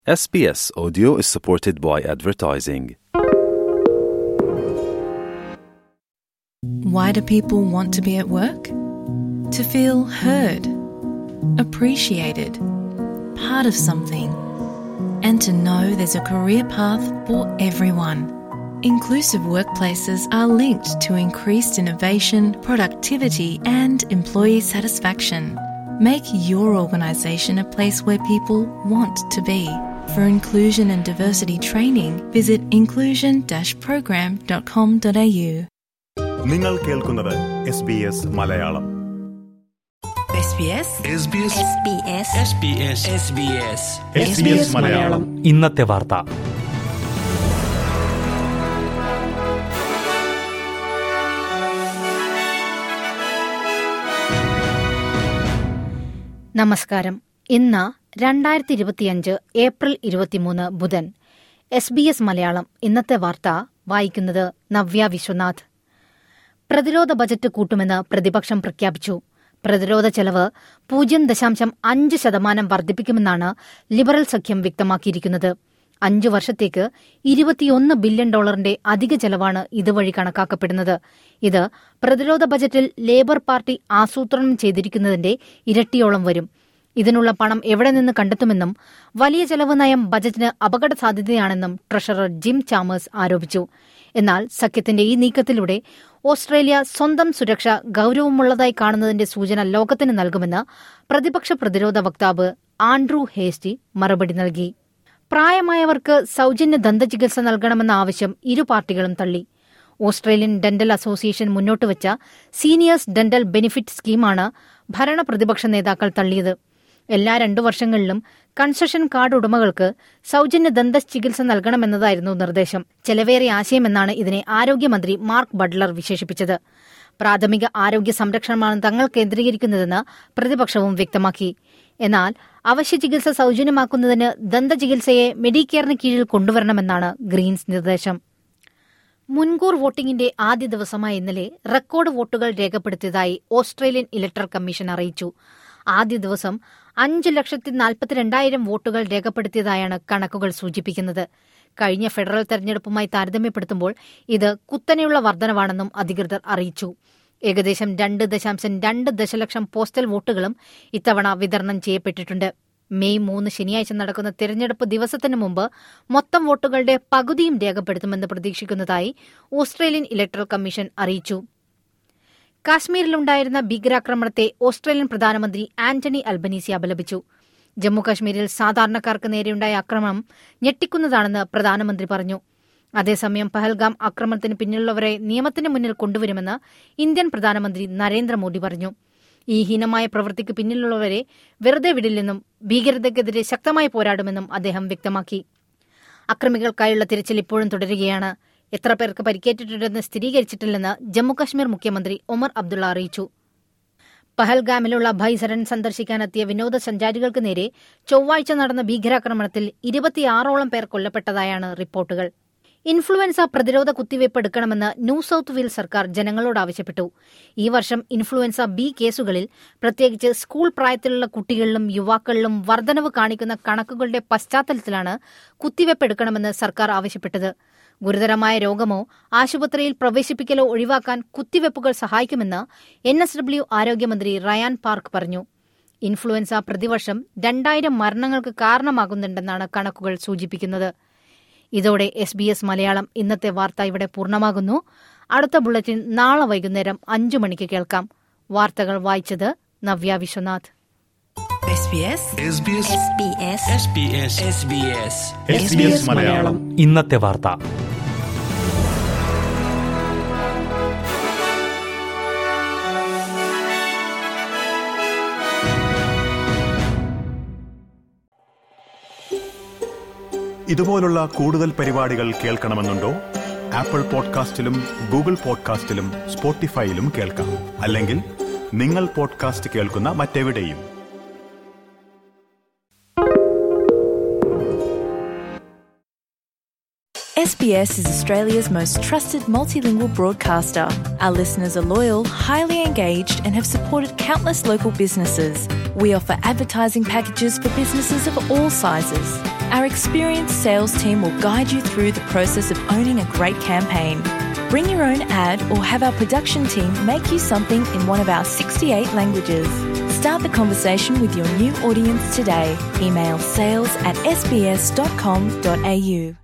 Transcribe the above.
SBS Audio is supported by advertising. Why do people want to be at work? To feel heard, appreciated, part of something, and to know there's a career path for everyone. Inclusive workplaces are linked to increased innovation, productivity, and employee satisfaction. Make your organisation a place where people want to be. For inclusion and diversity training, visit inclusion-program.com.au. നിങ്ങൾ കേൾക്കുന്നത് S B S Malayalam SBS S B S Malayalam ഇന്നത്തെ വാർത്ത നമസ്കാരം ഇന്ന് രണ്ടായിരത്തി ഇരുപത്തിയഞ്ച് April ഇരുപത്തിമൂന്ന് ബുധൻ എസ് ബി എസ് മലയാളം ഇന്നത്തെ വാർത്ത വായിക്കുന്നത് നവ്യ വിശ്വനാഥ് പ്രതിരോധ ബജറ്റ് കൂട്ടുമെന്ന് പ്രതിപക്ഷം പ്രഖ്യാപിച്ചു പ്രതിരോധ ചെലവ് പൂജ്യം ദശാംശം അഞ്ച് ശതമാനം വർദ്ധിപ്പിക്കുമെന്നാണ് ലിബറൽ സഖ്യം വ്യക്തമാക്കിയിരിക്കുന്നത് അഞ്ചു വർഷത്തേക്ക് ഇരുപത്തിയൊന്ന് ബില്യൺ ഡോളറിന്റെ അധിക ചെലവാണ് ഇതുവഴി കണക്കാക്കപ്പെടുന്നത് ഇത് പ്രതിരോധ ബജറ്റിൽ ലേബർ പാർട്ടി ആസൂത്രണം ചെയ്തിരിക്കുന്നതിന്റെ ഇരട്ടിയോളം വരും ഇതിനുള്ള പണം എവിടെ നിന്ന് കണ്ടെത്തുമെന്നും വലിയ ചെലവ് നയം ബജറ്റിന് അപകട സാധ്യതയാണെന്നും ട്രഷറർ ജിം ചാമേഴ്സ് ആരോപിച്ചു എന്നാൽ സഖ്യത്തിന്റെ ഈ നീക്കത്തിലൂടെ ഓസ്ട്രേലിയ സ്വന്തം സുരക്ഷ ഗൌരവമുള്ളതായി കാണുന്നതിന്റെ സൂചന ലോകത്തിന് നൽകുമെന്ന് പ്രതിപക്ഷ പ്രതിരോധ വക്താവ് ആൻഡ്രൂ ഹേസ്റ്റി മറുപടി നൽകി പ്രായമായവർക്ക് സൌജന്യ ദന്തചികിത്സ നൽകണമെന്ന ആവശ്യം ഇരു പാർട്ടികളും തള്ളി ഓസ്ട്രേലിയൻ ഡെന്റൽ അസോസിയേഷൻ മുന്നോട്ടുവച്ച സീനിയേഴ്സ് ഡെന്റൽ ബെനിഫിറ്റ് സ്കീമാണ് ഭരണ പ്രതിപക്ഷ നേതാക്കൾ തള്ളിയത് എല്ലാ രണ്ടു വർഷങ്ങളിലും കൺസെഷൻ കാർഡ് ഉടമകൾക്ക് സൌജന്യ ദന്ത ചികിത്സ നൽകണമെന്നതായിരുന്നു നിർദ്ദേശം ചെലവേറിയ ആശയമെന്നാണ് ഇതിനെ ആരോഗ്യമന്ത്രി മാർക്ക് ബട്ട്ലർ വിശേഷിപ്പിച്ചത് പ്രാഥമിക ആരോഗ്യ സംരക്ഷണമാണ് തങ്ങൾ കേന്ദ്രീകരിക്കുന്നതെന്ന് പ്രതിപക്ഷവും വ്യക്തമാക്കി എന്നാൽ അവശ്യ ചികിത്സ സൌജന്യമാക്കുന്നതിന് ദന്തചികിത്സയെ മെഡിക്കെയറിന് കീഴിൽ കൊണ്ടുവരണമെന്നാണ് ഗ്രീൻസ് നിർദ്ദേശം മുൻകൂർ വോട്ടിംഗിന്റെ ആദ്യ ദിവസമായ ഇന്നലെ റെക്കോർഡ് വോട്ടുകൾ രേഖപ്പെടുത്തിയതായി ഓസ്ട്രേലിയൻ ഇലക്ടറൽ കമ്മീഷൻ അറിയിച്ചു ആദ്യ ദിവസം അഞ്ച് ലക്ഷത്തി നാൽപ്പത്തിരണ്ടായിരം വോട്ടുകൾ രേഖപ്പെടുത്തിയതായാണ് കണക്കുകൾ സൂചിപ്പിക്കുന്നത് കഴിഞ്ഞ ഫെഡറൽ തെരഞ്ഞെടുപ്പുമായി താരതമ്യപ്പെടുത്തുമ്പോൾ ഇത് കുത്തനെയുള്ള വർധനവാണെന്നും അധികൃതർ അറിയിച്ചു ഏകദേശം രണ്ട് ദശാംശം രണ്ട് ദശലക്ഷം പോസ്റ്റൽ വോട്ടുകളും ഇത്തവണ വിതരണം ചെയ്യപ്പെട്ടിട്ടുണ്ട് മെയ് മൂന്ന് ശനിയാഴ്ച നടക്കുന്ന തിരഞ്ഞെടുപ്പ് ദിവസത്തിന് മുമ്പ് മൊത്തം വോട്ടുകളുടെ പകുതിയും രേഖപ്പെടുത്തുമെന്ന് പ്രതീക്ഷിക്കുന്നതായി ഓസ്ട്രേലിയൻ ഇലക്ട്രൽ കമ്മീഷൻ അറിയിച്ചു കാശ്മീരിലുണ്ടായിരുന്ന ഭീകരാക്രമണത്തെ ഓസ്ട്രേലിയൻ പ്രധാനമന്ത്രി ആന്റണി അൽബനീസി അപലപിച്ചു ജമ്മുകാശ്മീരിൽ സാധാരണക്കാർക്ക് നേരെയുണ്ടായ ആക്രമണം ഞെട്ടിക്കുന്നതാണെന്ന് പ്രധാനമന്ത്രി പറഞ്ഞു അതേസമയം പഹൽഗാം ആക്രമണത്തിന് പിന്നിലുള്ളവരെ നിയമത്തിന് മുന്നിൽ കൊണ്ടുവരുമെന്ന് ഇന്ത്യൻ പ്രധാനമന്ത്രി നരേന്ദ്രമോദി പറഞ്ഞു ഈ ഹീനമായ പ്രവൃത്തിക്ക് പിന്നിലുള്ളവരെ വെറുതെ വിടില്ലെന്നും ഭീകരതയ്ക്കെതിരെ ശക്തമായി പോരാടുമെന്നും അദ്ദേഹം വ്യക്തമാക്കി അക്രമികൾക്കായുള്ള തിരച്ചിൽ ഇപ്പോഴും തുടരുകയാണ് എത്ര പേർക്ക് പരിക്കേറ്റിട്ടുണ്ടെന്ന് സ്ഥിരീകരിച്ചിട്ടില്ലെന്ന് ജമ്മുകശ്മീർ മുഖ്യമന്ത്രി ഒമർ അബ്ദുള്ള അറിയിച്ചു പഹൽഗാമിലുള്ള ഭൈസരൻ സന്ദർശിക്കാനെത്തിയ വിനോദസഞ്ചാരികൾക്ക് നേരെ ചൊവ്വാഴ്ച നടന്ന ഭീകരാക്രമണത്തിൽ ഇരുപത്തിയാറോളം പേർ കൊല്ലപ്പെട്ടതായാണ് റിപ്പോർട്ടുകൾ ഇൻഫ്ലുവൻസ പ്രതിരോധ കുത്തിവയ്പ് എടുക്കണമെന്ന് ന്യൂ സൌത്ത് വെയിൽസ് സർക്കാർ ജനങ്ങളോട് ആവശ്യപ്പെട്ടു ഈ വർഷം ഇൻഫ്ലുവൻസ ബി കേസുകളിൽ പ്രത്യേകിച്ച് സ്കൂൾ പ്രായത്തിലുള്ള കുട്ടികളിലും യുവാക്കളിലും വർധനവ് കാണിക്കുന്ന കണക്കുകളുടെ പശ്ചാത്തലത്തിലാണ് കുത്തിവയ്പ് എടുക്കണമെന്ന് സർക്കാർ ആവശ്യപ്പെട്ടത് ഗുരുതരമായ രോഗമോ ആശുപത്രിയിൽ പ്രവേശിപ്പിക്കലോ ഒഴിവാക്കാൻ കുത്തിവയ്പ്പുകൾ സഹായിക്കുമെന്ന് എൻ എസ് ഡബ്ല്യു ആരോഗ്യമന്ത്രി റയാൻ പാർക്ക് പറഞ്ഞു ഇൻഫ്ലുവൻസ പ്രതിവർഷം രണ്ടായിരം മരണങ്ങൾക്ക് കാരണമാകുന്നുണ്ടെന്നാണ് കണക്കുകൾ സൂചിപ്പിക്കുന്നത് ഇതോടെ എസ് ബി എസ് മലയാളം ഇന്നത്തെ വാർത്ത ഇവിടെ പൂർണ്ണമാകുന്നു അടുത്ത ബുള്ളറ്റിൻ നാളെ വൈകുന്നേരം അഞ്ചു മണിക്ക് കേൾക്കാം വാർത്തകൾ വായിച്ചത് Navya Viswanath SBS S B S Malayalam ഇന്നത്തെ വാർത്ത ഇതുപോലുള്ള കൂടുതൽ പരിപാടികൾ കേൾക്കണമെന്നുണ്ടോ ആപ്പിൾ പോഡ്കാസ്റ്റിലും ഗൂഗിൾ പോഡ്കാസ്റ്റിലും സ്പോട്ടിഫൈയിലും കേൾക്കാം അല്ലെങ്കിൽ നിങ്ങൾ പോഡ്കാസ്റ്റ് കേൾക്കുന്ന മറ്റെവിടെയും SBS is Australia's most trusted multilingual broadcaster. Our listeners are loyal, highly engaged, and have supported countless local businesses. We offer advertising packages for businesses of all sizes. Our experienced sales team will guide you through the process of owning a great campaign. Bring your own ad or have our production team make you something in one of our 68 languages. Start the conversation with your new audience today. Email sales at sbs.com.au.